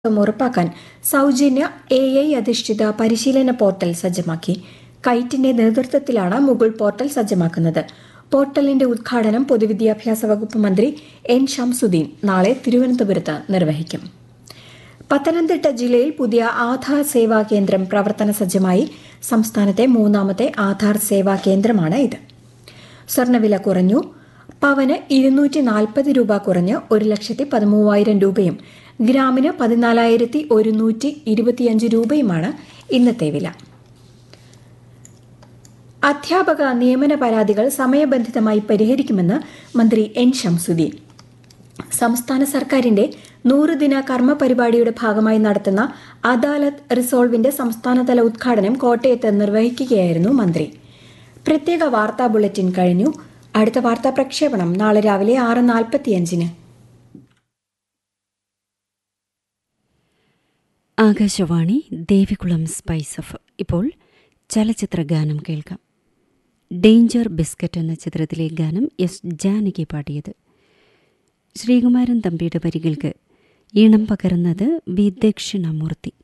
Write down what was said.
ത്വം ഉറപ്പാക്കാൻ സൗജന്യ എ ഐ അധിഷ്ഠിത പരിശീലന പോർട്ടൽ സജ്ജമാക്കി കൈറ്റിന്റെ നേതൃത്വത്തിലാണ് മുകുൾ പോർട്ടൽ സജ്ജമാക്കുന്നത് പോർട്ടലിന്റെ ഉദ്ഘാടനം പൊതുവിദ്യാഭ്യാസ വകുപ്പ് മന്ത്രി എൻ ഷംസുദ്ദീൻ നാളെ തിരുവനന്തപുരത്ത് നിർവഹിക്കും പത്തനംതിട്ട ജില്ലയിൽ പുതിയ ആധാർ സേവാ കേന്ദ്രം പ്രവർത്തന സജ്ജമായി സംസ്ഥാനത്തെ മൂന്നാമത്തെ ആധാർ സേവാ കേന്ദ്രമാണ് ഇത് സ്വർണ്ണവില കുറഞ്ഞു പവന് ഇരുന്നൂറ്റി നാൽപ്പത് രൂപ കുറഞ്ഞ് ഒരു ലക്ഷത്തി പതിമൂവായിരം രൂപയും ഗ്രാമിന് പതിനാലായിരത്തി ഒരുന്നൂറ്റി ഇരുപത്തിയഞ്ച് രൂപയുമാണ് ഇന്നത്തെ വില അധ്യാപക നിയമന പരാതികൾ സമയബന്ധിതമായി പരിഹരിക്കുമെന്ന് മന്ത്രി എൻ ഷംസുദ്ദീൻ സംസ്ഥാന സർക്കാരിന്റെ നൂറുദിന കർമ്മ പരിപാടിയുടെ ഭാഗമായി നടത്തുന്ന അദാലത്ത് റിസോൾവിന്റെ സംസ്ഥാനതല ഉദ്ഘാടനം കോട്ടയത്ത് നിർവഹിക്കുകയായിരുന്നു മന്ത്രി പ്രത്യേക വാർത്താ ബുള്ളറ്റിൻ കഴിഞ്ഞു അടുത്ത വാർത്താ പ്രക്ഷേപണം നാളെ രാവിലെ ആറ് നാൽപ്പത്തിയഞ്ചിന് ആകാശവാണി ദേവികുളം സ്പൈസ് ഓഫ് ഇപ്പോൾ ചലച്ചിത്ര ഗാനം കേൾക്കാം ഡേഞ്ചർ ബിസ്ക്കറ്റ് എന്ന ചിത്രത്തിലെ ഗാനം എസ് ജാനകി പാടിയത് ശ്രീകുമാരൻ തമ്പിയുടെ വരികൾക്ക് ഈണം പകർന്നത് വി ദക്ഷിണമൂർത്തി